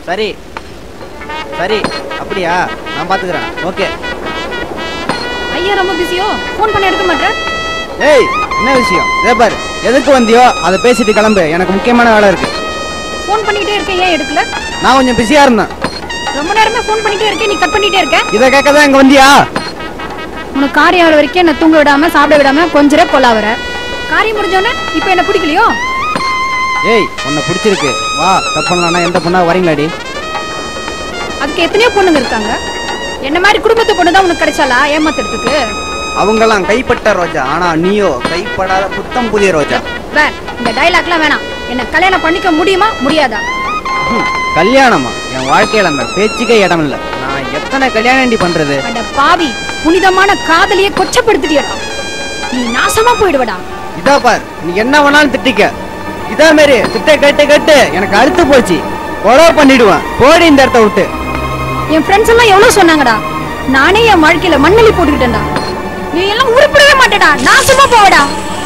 சரி சரி அப்படியா நான் பாத்துக்கிறேன் ஓகே ஐயா ரொம்ப பிஸியோ ஃபோன் பண்ண எடுக்க மாட்டேன் ஏய் என்ன விஷயம் இதே பாரு எதுக்கு வந்தியோ அதை பேசிட்டு கிளம்பு எனக்கு முக்கியமான வேலை இருக்கு ஃபோன் பண்ணிட்டே இருக்கேன் ஏன் எடுக்கல நான் கொஞ்சம் பிஸியா இருந்தேன் ரொம்ப நேரமா ஃபோன் பண்ணிட்டே இருக்கேன் நீ கட் பண்ணிட்டே இருக்க இதை கேட்க தான் இங்க வந்தியா உனக்கு காரியம் ஆகிற வரைக்கும் என்ன தூங்க விடாம சாப்பிட விடாம கொஞ்ச நேரம் கொலாவற காரியம் முடிஞ்சோடனே இப்போ என்ன பிடிக்கலையோ ஏய் உன்னை பிடிச்சிருக்கு வா தப்பு பண்ணலாம்னா எந்த பொண்ணா வரீங்களாடி அதுக்கு எத்தனையோ பொண்ணுங்க இருக்காங்க என்ன மாதிரி குடும்பத்து பொண்ணு தான் உனக்கு கிடைச்சாலா ஏமாத்துறதுக்கு அவங்கெல்லாம் கைப்பட்ட ரோஜா ஆனா நீயோ கைப்படாத புத்தம் புதிய ரோஜா வே இந்த டைலாக்லாம் வேணாம் என்ன கல்யாணம் பண்ணிக்க முடியுமா முடியாதா ஹம், கல்யாணமா என் வாழ்க்கையில அந்த பேச்சுக்கே இடம் இல்ல நான் எத்தனை கல்யாணம் பண்றது அட பாவி புனிதமான காதலியை கொச்சப்படுத்திட்டியடா நீ நாசமா போயிடுவடா இதா பார் நீ என்ன வேணாலும் திட்டிக்க இதே மாரி திட்ட கேட்டு கேட்டு எனக்கு அறுத்து போச்சு கொலை பண்ணிடுவேன் போடி இந்த இடத்த விட்டு என் ஃப்ரெண்ட்ஸ் எல்லாம் எவ்வளவு சொன்னாங்கடா நானே என் வாழ்க்கையில மண்ணலி போட்டுக்கிட்டேன்டா நீ எல்லாம் உருப்படவே மாட்டேடா நாசமா போவடா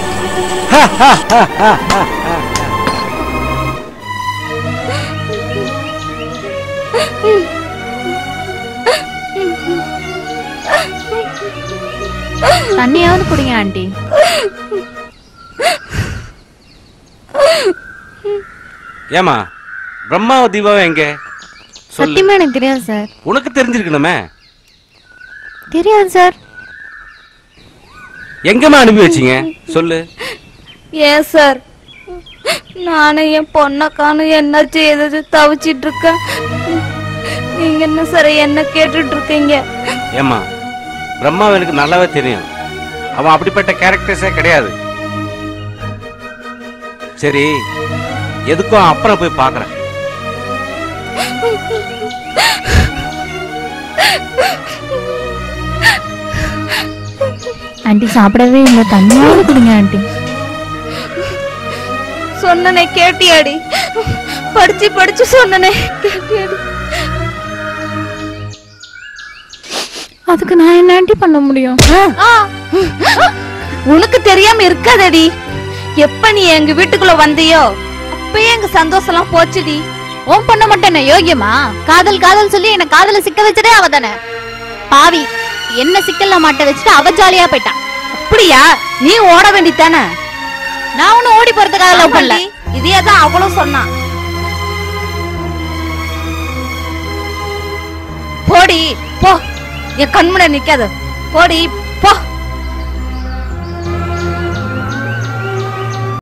தண்ணியாவது குடிங்க ஆண்டி ஏமா பிரம்மாவ தீபாவும் எங்க சொல்லு சத்தியமா எனக்கு தெரியாது சார் உனக்கு தெரிஞ்சிருக்கணுமே தெரியாது சார் எங்கம்மா அனுப்பி வச்சீங்க சொல்லு ஏன் சார் நானும் என் பொண்ணை காணும் என்ன செய்தது தவிச்சிட்டு இருக்கேன் நீங்க என்ன சார் என்ன கேட்டுட்டு இருக்கீங்க ஏமா பிரம்மாவை எனக்கு நல்லாவே தெரியும் அவன் அப்படிப்பட்ட கேரக்டர்ஸே கிடையாது சரி எதுக்கும் அப்புறம் போய் பார்க்கறேன் ஆண்டி சாப்பிடவே இல்லை தண்ணியாவது குடிங்க ஆண்டி சொன்னனே கேட்டியாடி படிச்சு படிச்சு சொன்னனே கேட்டியாடி அதுக்கு நான் என்ன ஆண்டி பண்ண முடியும் ஆ, உனக்கு தெரியாம இருக்காதடி எப்ப நீ எங்க வீட்டுக்குள்ள வந்தியோ அப்பயே எங்க சந்தோஷம் எல்லாம் போச்சுடி ஓன் பண்ண மாட்டேனே யோகியமா காதல் காதல் சொல்லி என்ன காதல சிக்க வச்சதே அவ தானே பாவி என்ன சிக்கல்ல மாட்ட வச்சுட்டு அவ ஜாலியா போயிட்டான் அப்படியா நீ ஓட வேண்டித்தானே நான் ஒன்னும் ஓடி போறதுக்காக லவ் பண்ணல இதே தான் அவளும் சொன்னான் போடி போ என் கண்முனை நிக்காத போடி போ